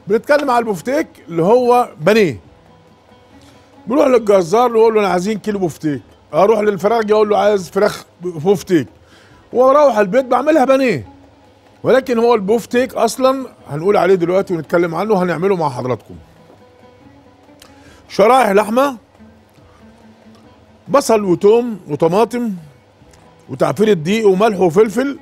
بنتكلم على البفتيك اللي هو بانيه بنروح للجزار نقول له انا عايزين كيلو بفتيك اروح للفراخ اقول له عايز فراخ بفتيك واروح البيت بعملها بانيه ولكن هو البفتيك اصلا هنقول عليه دلوقتي ونتكلم عنه وهنعمله مع حضراتكم شرائح لحمه بصل وتوم وطماطم وتعفير الدقيق وملح وفلفل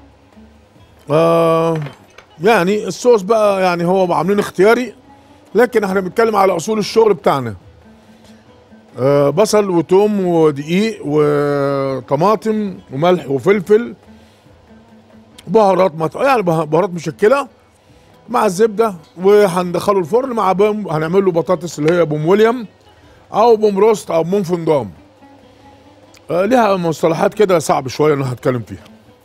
آه يعني الصوص بقى يعني هو عاملين اختياري لكن احنا بنتكلم على اصول الشغل بتاعنا آه بصل وتوم ودقيق وطماطم وملح وفلفل بهارات مط... يعني به- بهارات مشكله مع الزبده وهندخله الفرن مع بوم هنعمل له بطاطس اللي هي بوم ويليام او بوم روست او بوم فندام آه ليها مصطلحات كده صعب شويه ان أنا هتكلم فيها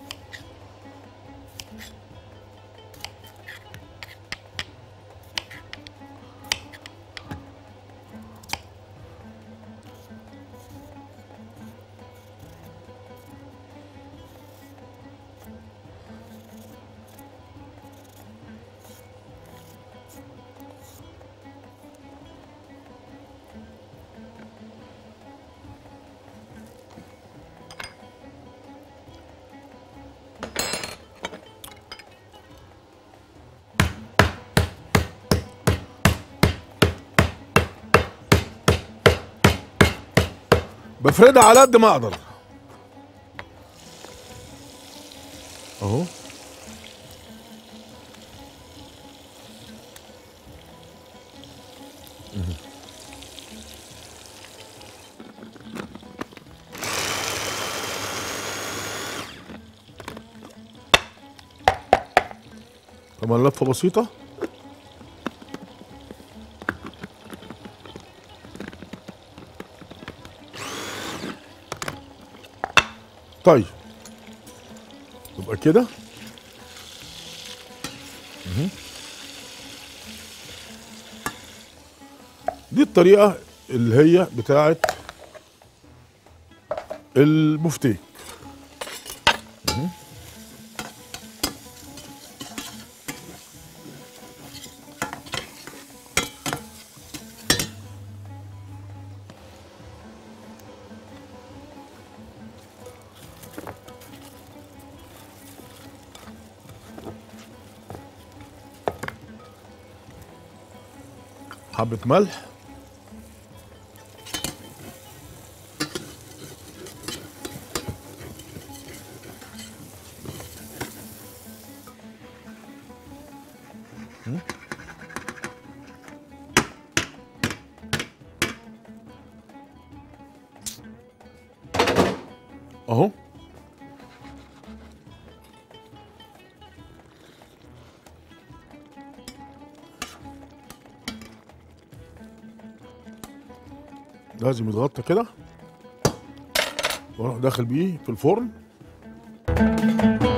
بفردها على قد ما اقدر اهو كمان لفه بسيطه طيب يبقى كده مهم. دي الطريقة اللي هي بتاعت البفتيك مهم. حبة ملح اهو لازم يتغطى كده واروح داخل بيه في الفرن